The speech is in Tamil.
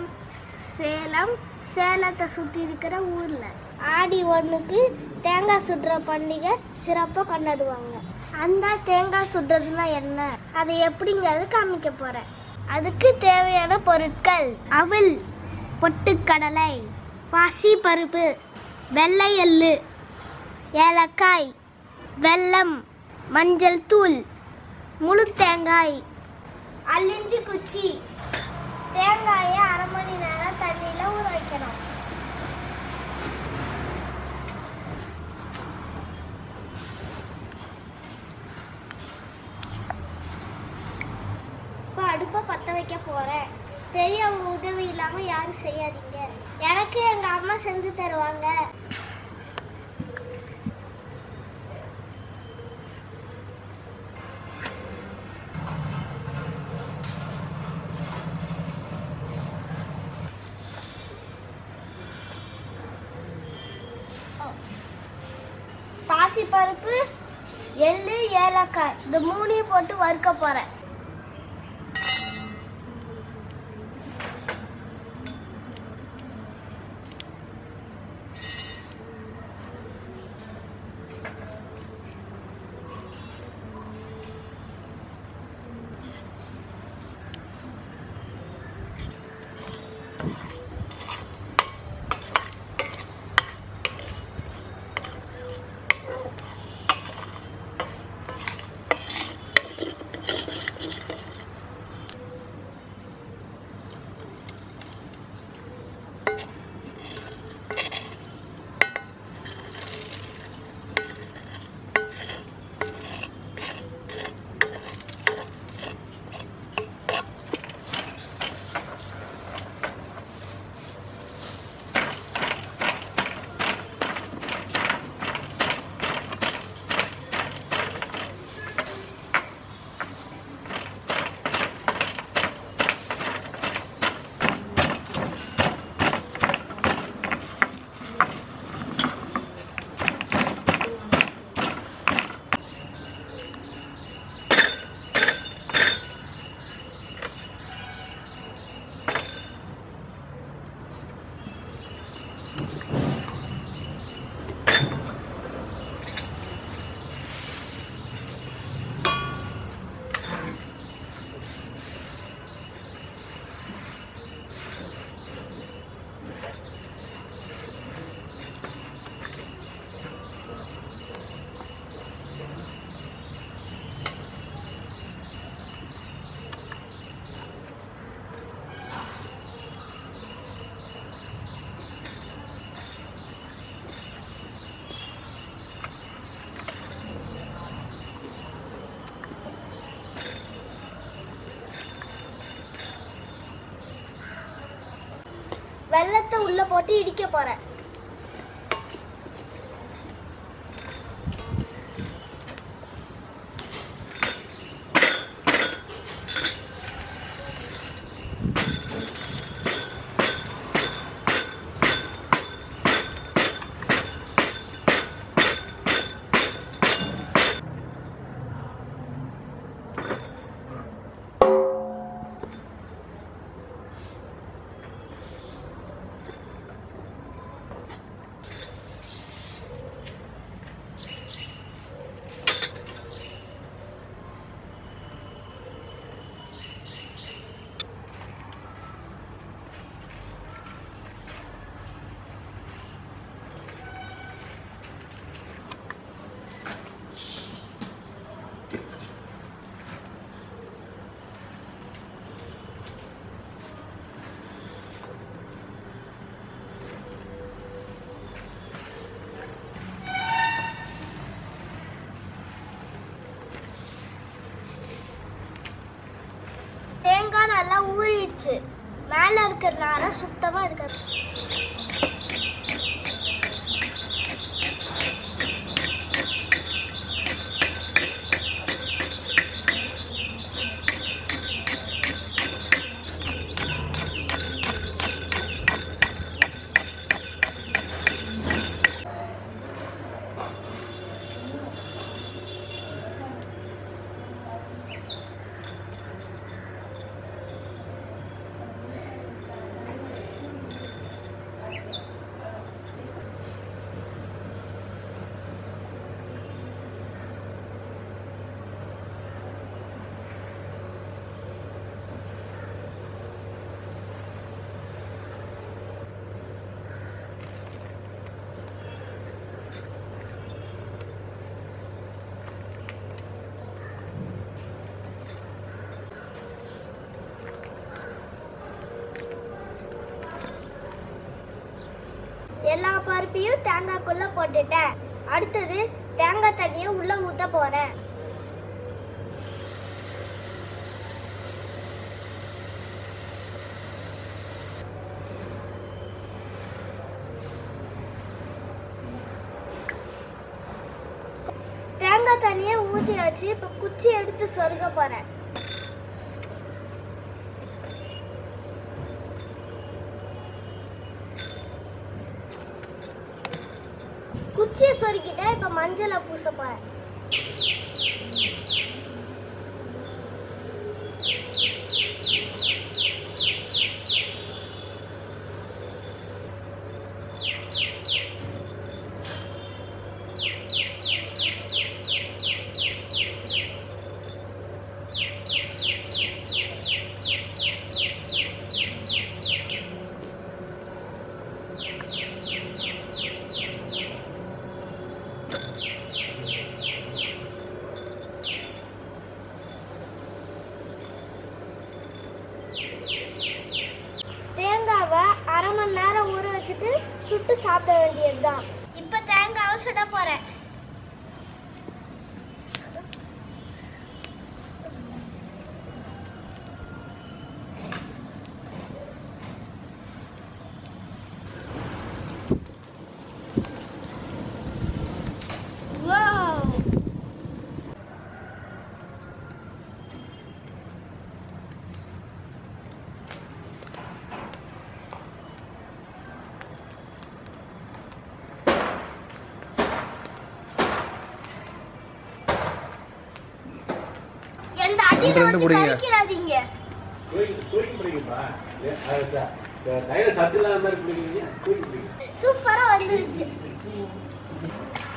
சேலம் சேலத்தை சுற்றி இருக்கிற ஊரில் ஆடி ஒன்றுக்கு தேங்காய் சுடுற பண்டிகை சிறப்பாக கொண்டாடுவாங்க அந்த தேங்காய் சுடுறதுனா என்ன அதை எப்படிங்கிறது காமிக்க போகிறேன் அதுக்கு தேவையான பொருட்கள் அவல் பொட்டுக்கடலை பாசி பருப்பு வெள்ளை எள்ளு ஏலக்காய் வெல்லம் மஞ்சள் தூள் முழு தேங்காய் அல்லிஞ்சி குச்சி தேங்காயை அரை மணி நேரம் தண்ணியில் ஊற வைக்கணும் இப்போ அடுப்பை பற்ற வைக்க போகிறேன் பெரியவங்க உதவி இல்லாமல் யாரும் செய்யாதீங்க எனக்கு எங்கள் அம்மா செஞ்சு தருவாங்க பாசிப்பருப்பு எள்ளு ஏலக்காய் இந்த மூணையும் போட்டு வறுக்க போகிறேன் வெள்ளத்தை உள்ள போட்டு இடிக்க போறேன் தேங்காய் நல்லா ஊறிடுச்சு மேல இருக்கிற நாரை சுத்தமா இருக்காது எல்லா பருப்பையும் தேங்காய்க்குள்ள போட்டுட்டேன் அடுத்தது தேங்காய் தண்ணியை உள்ள ஊத்த போறேன் தேங்காய் தண்ணியை ஊத்தியாச்சு இப்ப குச்சி எடுத்து சொருக போறேன் குச்சியை சொருக்கிட்டேன் இப்ப மஞ்சளை பூச போறேன் தேங்காவை அரை மணி நேரம் ஊற வச்சுட்டு சுட்டு சாப்பிட வேண்டியதுதான் இப்ப தேங்காவை சுட போறேன் Wow! எந்த அடியில ரெண்டு வச்சு பிடிங்க. கறிக்கிறாதீங்க தூக்கி தூக்கி பிடிக்குமா கையில சத்து இல்லாத மாதிரி பிடிக்கிறீங்க தூக்கி பிடிக்கும் சூப்பரா வந்துருச்சு